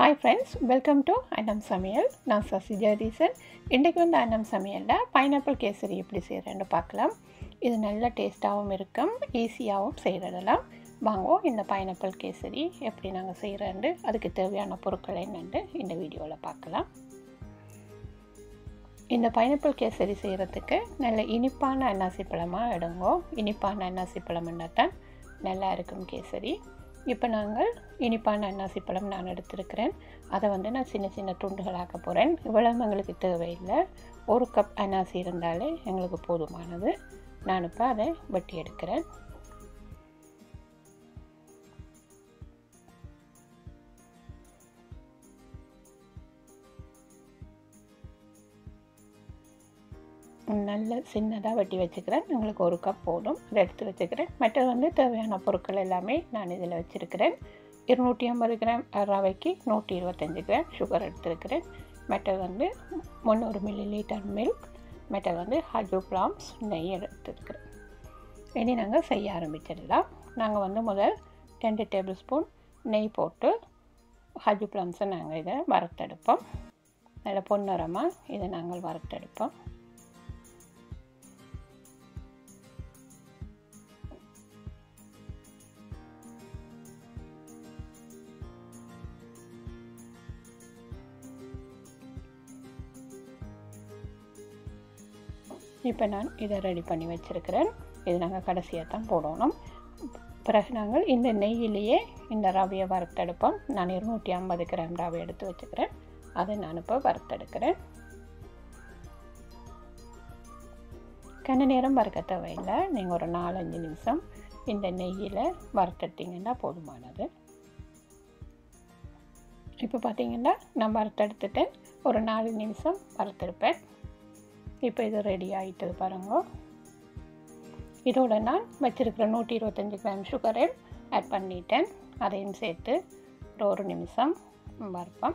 hi friends welcome to அன்னம் சமையல் நான் சசி ஜெகதீசன் இன்றைக்கு வந்து அன்னம் சமையலில் பைனாப்பிள் கேசரி எப்படி செய்கிறேன்னு பார்க்கலாம் இது நல்ல டேஸ்ட்டாகவும் இருக்கும் ஈஸியாகவும் செய்கிறதெல்லாம் வாங்கோ இந்த பைனாப்பிள் கேசரி எப்படி நாங்கள் செய்கிறேன்னு அதுக்கு தேவையான பொருட்கள் என்னென்னு இந்த வீடியோவில் பார்க்கலாம் இந்த பைனாப்பிள் கேசரி செய்கிறதுக்கு நல்ல இனிப்பான அன்னாசி பழமாக எடுங்கோ இனிப்பான அன்னாசி பழம்னா தான் நல்லா இருக்கும் கேசரி இப்போ நாங்கள் இனிப்பான அன்னாசி பழம் நான் எடுத்திருக்கிறேன் அதை வந்து நான் சின்ன சின்ன துண்டுகளாக்க போகிறேன் இவ்வளவு எங்களுக்கு தேவையில்லை ஒரு கப் அன்னாசி இருந்தாலே எங்களுக்கு போதுமானது நான் இப்போ அதை வெட்டி எடுக்கிறேன் நல்ல சின்னதாக வெட்டி வச்சுக்கிறேன் உங்களுக்கு ஒரு கப் போதும் அதை எடுத்து வச்சுக்கிறேன் மற்றது வந்து தேவையான பொருட்கள் எல்லாமே நான் இதில் வச்சுருக்கிறேன் இருநூற்றி ஐம்பது கிராம் ரவைக்கு நூற்றி இருபத்தஞ்சி கிராம் சுகர் எடுத்துருக்கிறேன் மற்றது வந்து முந்நூறு மில்லி லிட்டர் மில்க் மற்றது வந்து ஹஜு பிளாம்ஸ் நெய் எடுத்துருக்கிறேன் இனி நாங்கள் செய்ய ஆரம்பிச்சிடலாம் நாங்கள் வந்து முதல் ரெண்டு டேபிள் ஸ்பூன் நெய் போட்டு ஹஜு பிளாம்ஸை நாங்கள் இதை வறுத்தெடுப்போம் நல்ல பொன்னிறமாக இதை நாங்கள் வறுத்தெடுப்போம் இப்போ நான் இதை ரெடி பண்ணி வச்சுருக்கிறேன் இது நாங்கள் கடைசியாக தான் போடணும் பிறகு நாங்கள் இந்த நெய்யிலேயே இந்த ரவையை வறுத்தெடுப்போம் நான் இருநூற்றி ஐம்பது கிராம் ரவை எடுத்து வச்சுக்கிறேன் அதை நான் இப்போ வறுத்தெடுக்கிறேன் கண்ண நேரம் வறுக்க தேவையில்லை நீங்கள் ஒரு நாலஞ்சு நிமிஷம் இந்த நெய்யில் வறுத்தெடுத்தீங்கன்னா போதுமானது இப்போ பார்த்தீங்கன்னா நான் வறுத்தெடுத்துட்டு ஒரு நாலு நிமிஷம் வறுத்தெடுப்பேன் இப்போ இது ரெடி ஆகிட்டது பாருங்க இதோட நான் வச்சுருக்கிற நூற்றி இருபத்தஞ்சி கிராம் சுகரை ஆட் பண்ணிட்டேன் அதையும் சேர்த்து ஒரு ஒரு நிமிஷம் வறுப்போம்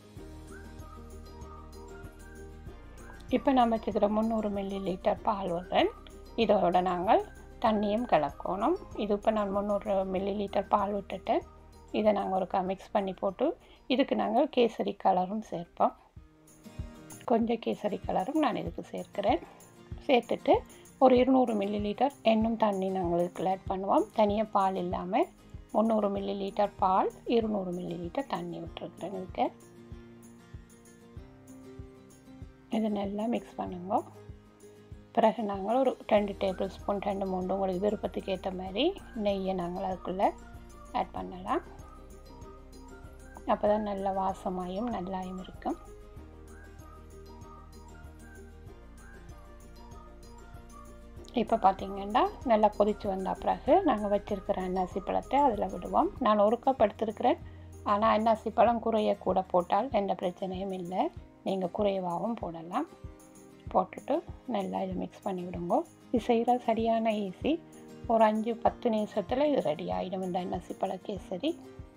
இப்போ நான் வச்சுக்கிற முந்நூறு மில்லி லிட்டர் பால் விடுறேன் இதோட நாங்கள் தண்ணியும் கலக்கணும் இது இப்போ நான் முந்நூறு மில்லி லிட்டர் பால் விட்டுட்டேன் இதை நாங்கள் ஒருக்கா மிக்ஸ் பண்ணி போட்டு இதுக்கு நாங்கள் கேசரி கலரும் சேர்ப்போம் கொஞ்சம் கேசரி கலரும் நான் இதுக்கு சேர்க்கிறேன் சேர்த்துட்டு ஒரு இருநூறு மில்லி லிட்டர் எண்ணெயும் தண்ணி நாங்கள் இதுக்கு ஆட் பண்ணுவோம் தனியாக பால் இல்லாமல் முந்நூறு மில்லி லிட்டர் பால் இருநூறு மில்லி லிட்டர் தண்ணி விட்டுருக்குறேன் இதுக்கு இது நல்லா மிக்ஸ் பண்ணுங்க பிறகு நாங்கள் ஒரு ரெண்டு டேபிள் ஸ்பூன் ரெண்டு மூணு உங்களுக்கு விருப்பத்துக்கு ஏற்ற மாதிரி நெய்யை நாங்கள் அதுக்குள்ளே ஆட் பண்ணலாம் அப்போ தான் நல்ல வாசமாயும் நல்லாயும் இருக்கும் இப்போ பார்த்திங்கன்னா நல்லா கொதித்து வந்த பிறகு நாங்கள் வச்சுருக்கிற அன்னாசி பழத்தை அதில் விடுவோம் நான் ஒரு கப் எடுத்துருக்கிறேன் ஆனால் அன்னாசி பழம் குறைய கூட போட்டால் எந்த பிரச்சனையும் இல்லை நீங்கள் குறைவாகவும் போடலாம் போட்டுட்டு நல்லா இதை மிக்ஸ் பண்ணி விடுங்க இது செய்கிற சரியான ஈஸி ஒரு அஞ்சு பத்து நிமிஷத்தில் இது ரெடி ஆகிடும் இந்த அன்னாசி பழ கேசரி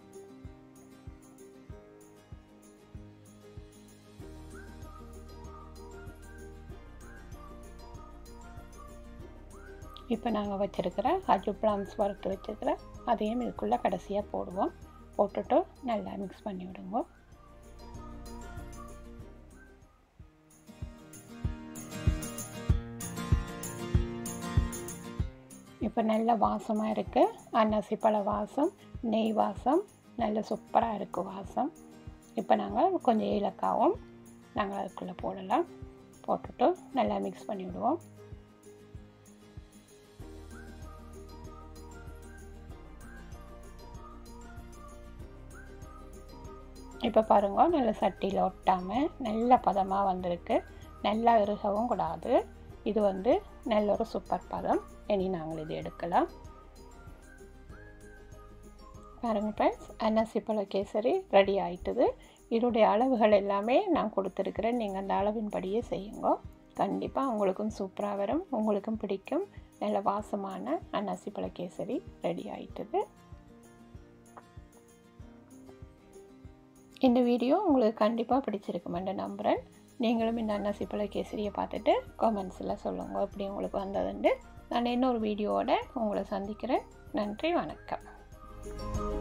இப்போ நாங்கள் வச்சுருக்கிற அஜு பிளாம்ஸ் வறுத்து வச்சுருக்கிற அதையும் இதுக்குள்ளே கடைசியாக போடுவோம் போட்டுட்டு நல்லா மிக்ஸ் பண்ணி விடுங்க இப்போ நல்ல வாசமாக இருக்குது அன்னாசி பழ வாசம் நெய் வாசம் நல்ல சூப்பராக இருக்குது வாசம் இப்போ நாங்கள் கொஞ்சம் ஏலக்காவும் நாங்கள் அதுக்குள்ளே போடலாம் போட்டுட்டு நல்லா மிக்ஸ் பண்ணி விடுவோம் இப்போ பாருங்க நல்ல சட்டியில் ஒட்டாமல் நல்ல பதமாக வந்திருக்கு நல்லா இறுகவும் கூடாது இது வந்து நல்ல ஒரு சூப்பர் பதம் இனி நாங்கள் இது எடுக்கலாம் பாருங்க ஃப்ரெண்ட்ஸ் அன்னாசி பழ கேசரி ரெடி ஆயிட்டுது இதோடைய அளவுகள் எல்லாமே நான் கொடுத்துருக்குறேன் நீங்கள் அந்த அளவின்படியே செய்யுங்க கண்டிப்பாக உங்களுக்கும் சூப்பராக வரும் உங்களுக்கும் பிடிக்கும் நல்ல வாசமான அன்னாசி பழ கேசரி ரெடி ஆயிட்டுது இந்த வீடியோ உங்களுக்கு கண்டிப்பாக பிடிச்சிருக்குமென்று நம்புகிறேன் நீங்களும் இந்த அன்னாசி பழ கேசரியை பார்த்துட்டு கமெண்ட்ஸில் சொல்லுங்கள் எப்படி உங்களுக்கு வந்ததுண்டு நான் இன்னொரு வீடியோவோட உங்களை சந்திக்கிறேன் நன்றி வணக்கம்